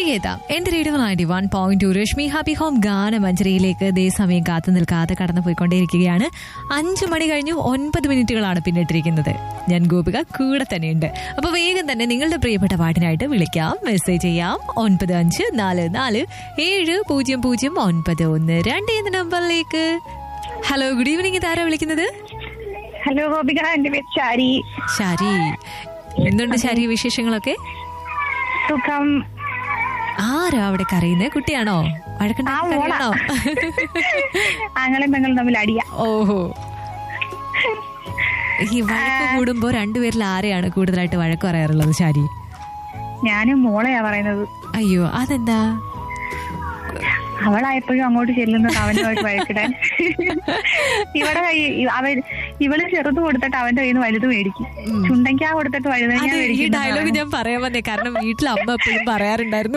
തിരികെ എത്താം എന്റെ radio ninety one point two Rashmi happy home ഗാനമഞ്ജരിയിലേക്ക് ഇതേ സമയം കാത്തു നിൽക്കാതെ കടന്നു പോയിക്കൊണ്ടേയിരിക്കുകയാണ് അഞ്ചു മണി കഴിഞ്ഞു ഒൻപത് മിനിറ്റുകളാണ് പിന്നിട്ടിരിക്കുന്നത് ഞാൻ ഗോപിക കൂടെ തന്നെയുണ്ട് അപ്പൊ വേഗം തന്നെ നിങ്ങളുടെ പ്രിയപ്പെട്ട പാട്ടിനായിട്ട് വിളിക്കാം മെസ്സേജ് ചെയ്യാം ഒൻപത് അഞ്ച് നാല് നാല് ഏഴ് പൂജ്യം പൂജ്യം ഒൻപത് ഒന്ന് രണ്ട് എന്ന നമ്പറിലേക്ക് ഹലോ ഗുഡ് ഈവനിങ് ഇതാരാ വിളിക്കുന്നത് ഹലോ ഗോപിക എന്റെ പേര് ചാരി ശരി എന്തുണ്ട് ശരി വിശേഷങ്ങളൊക്കെ സുഖം ആരാ അവിടെ കരയുന്നത് കുട്ടിയാണോ ആ വഴക്കുണ്ടാക്കി മോള കരയണോ ആങ്ങളും പെങ്ങളും തമ്മിൽ അടിയ ഓഹോ ഈ വഴക്ക് കൂടുമ്പോ രണ്ടുപേരിൽ ആരെയാണ് കൂടുതലായിട്ട് വഴക്ക് പറയാറുള്ളത് ശാരി ഞാനും മോളെയാ പറയുന്നത് അയ്യോ അതെന്താ അവളായപ്പോഴും അങ്ങോട്ട് ചെല്ലുന്നത് അവനുമായിട്ട് വഴക്കിടാൻ ഇവിടെ കൈ- അവൻ ഇവള് ചെറുത് കൊടുത്തിട്ട് അവന്റെ കയ്യിൽ നിന്ന് വലുത് മേടിക്കും ചുണ്ടയ്ക്കാ കൊടുത്തിട്ട് വലുത് അത് ഞാൻ ഈ മേടിക്കും ഡയലോഗ് ഞാൻ പറയാൻ വന്നേ കാരണം വീട്ടിൽ അമ്മ എപ്പോഴും പറയാറുണ്ടായിരുന്നു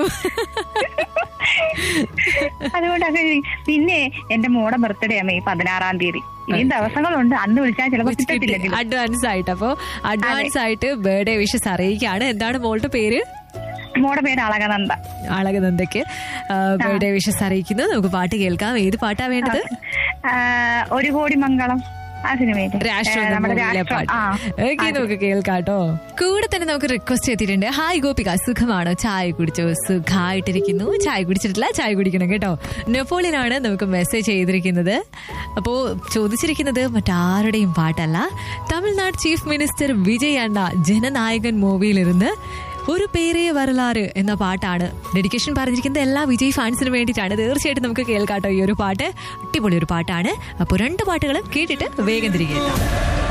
അതുകൊണ്ട് അങ്ങനെ പിന്നെ എന്റെ മോടെ ബർത്ത്ഡേ മെയ് പതിനാറാം തീയതി ഇനിയും ദിവസങ്ങളുണ്ട് അന്ന് വിളിച്ചാൽ ചിലപ്പോ കിട്ടത്തില്ലെങ്കിലും അഡ്വാൻസ് ആയിട്ട് അപ്പൊ അഡ്വാൻസ് ആയിട്ട് ബർത്ത്ഡേ വിഷസ് അറിയിക്കാണ് എന്താണ് മോളുടെ പേര് മോടെ പേര് അളകനന്ദ അളകനന്ദയ്ക്ക് ബർത്ത്ഡേ വിഷസ് അറിയിക്കുന്നു നമുക്ക് പാട്ട് കേൾക്കാം ഏത് പാട്ടാ വേണ്ടത് ആ, ഒരു കോടി മംഗളം ആ സിനിമയിലെ രാഷ്ട്രം ഏ, എന്ന നമ്മുടെ മൂവിയിലെ രാഷ്ട്രം പാട്ട് ആ ഓക്കെ നമുക്ക് കേൾക്കാട്ടോ കൂടെ തന്നെ നമുക്ക് റിക്വസ്റ്റ് ചെയ്തിട്ടുണ്ട് ഹായ് ഗോപിക സുഖമാണോ ചായ കുടിച്ചോ സുഖമായിട്ടിരിക്കുന്നു ചായ കുടിച്ചിട്ടില്ല ചായ കുടിക്കണം കേട്ടോ നെപ്പോളിയൻ ആണ് നമുക്ക് മെസ്സേജ് ചെയ്തിരിക്കുന്നത് അപ്പോ ചോദിച്ചിരിക്കുന്നത് മറ്റാരുടെയും പാട്ടല്ല തമിഴ്നാട് ചീഫ് മിനിസ്റ്റർ വിജയ് അണ്ണ ജനനായകൻ മൂവിയിലിരുന്ന് ഒരു പേരേ വരലാറ് എന്ന പാട്ടാണ് ഡെഡിക്കേഷൻ പറഞ്ഞിരിക്കുന്നത് എല്ലാ വിജയ് ഫാൻസിനും വേണ്ടിയിട്ടാണ് തീർച്ചയായിട്ടും നമുക്ക് കേൾക്കാട്ടോ ഈ ഒരു പാട്ട് അടിപൊളി ഒരു പാട്ടാണ് അപ്പോൾ രണ്ട് പാട്ടുകളും കേട്ടിട്ട് വേഗം തിരികെ എത്താം